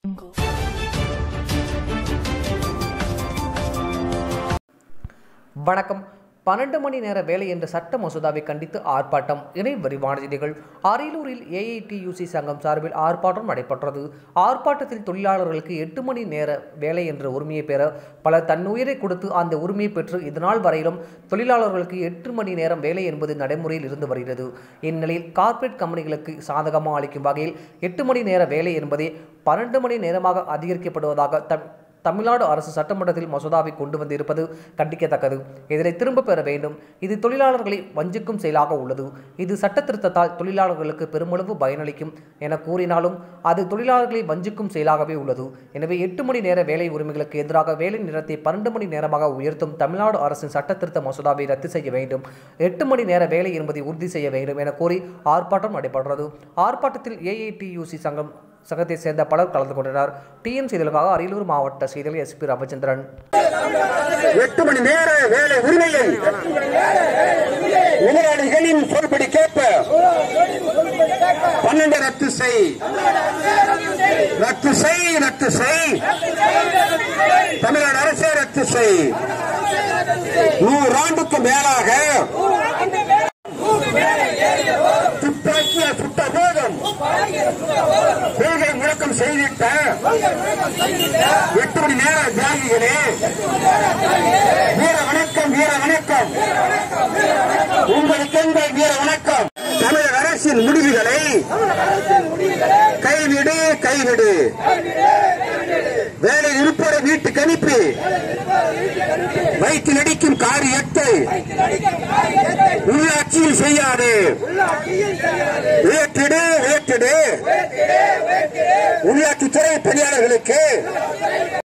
வணக்கம் பன்னெண்டு மணி நேர வேலை என்ற சட்ட மசோதாவை கண்டித்து ஆர்ப்பாட்டம் இணை விரிவான செய்திகள் அரியலூரில் ஏஐடியூசி சங்கம் சார்பில் ஆர்ப்பாட்டம் நடைபெற்றது ஆர்ப்பாட்டத்தில் தொழிலாளர்களுக்கு எட்டு மணி நேர வேலை என்ற உரிமையை பெற பலர் தன்னுயிரை கொடுத்து அந்த உரிமையை பெற்று இதனால் வரையிலும் தொழிலாளர்களுக்கு எட்டு மணி நேரம் வேலை என்பது நடைமுறையில் இருந்து வருகிறது இந்நிலையில் கார்ப்பரேட் கம்பெனிகளுக்கு சாதகமாக அளிக்கும் வகையில் எட்டு மணி நேர வேலை என்பதை பன்னெண்டு மணி நேரமாக அதிகரிக்கப்படுவதாக தம் தமிழ்நாடு அரசு சட்டமன்றத்தில் மசோதாவை கொண்டு வந்திருப்பது கண்டிக்கத்தக்கது இதனை திரும்ப பெற வேண்டும் இது தொழிலாளர்களை வஞ்சிக்கும் செயலாக உள்ளது இது சட்ட திருத்தத்தால் தொழிலாளர்களுக்கு பெருமளவு பயனளிக்கும் என கூறினாலும் அது தொழிலாளர்களை வஞ்சிக்கும் செயலாகவே உள்ளது எனவே எட்டு மணி நேர வேலை உரிமைகளுக்கு எதிராக வேலை நேரத்தை பன்னெண்டு மணி நேரமாக உயர்த்தும் தமிழ்நாடு அரசின் சட்ட திருத்த மசோதாவை ரத்து செய்ய வேண்டும் எட்டு மணி நேர வேலை என்பதை உறுதி செய்ய வேண்டும் என கோரி ஆர்ப்பாட்டம் நடைபெற்றது ஆர்ப்பாட்டத்தில் ஏஐடியூசி சங்கம் சங்கத்தை சேர்ந்த பலர் கலந்து கொண்டனர் டிஎன் செய்திகளுக்காக அரியலூர் மாவட்ட செய்திகள் எஸ்பி ரவிச்சந்திரன் எட்டு மணி நேர வேலை உரிமையை முதலாளிகளின் சொல்படி கேட்ப பன்னெண்டு ரத்து செய் ரத்து செய் ரத்து செய் தமிழ்நாடு அரசே ரத்து செய் நூறாண்டுக்கு மேலாக துப்பாக்கிய சுட்ட போதும் கொள்கை முழக்கம் செய்திட்ட எட்டு மணி நேர தியாகிகளே வீர வணக்கம் வீர வணக்கம் உங்களுக்கு எங்கள் வீர வணக்கம் தமிழக அரசின் முடிவுகளை கைவிடு கைவிடு வேலை இருப்போரை வீட்டுக்கு அனுப்பி வைத்து நடிக்கும் காரியத்தை உள்ளாட்சியில் செய்யாது உயர்த்திடு உயர்த்திடு உள்ளாட்சித்துறை பணியாளர்களுக்கு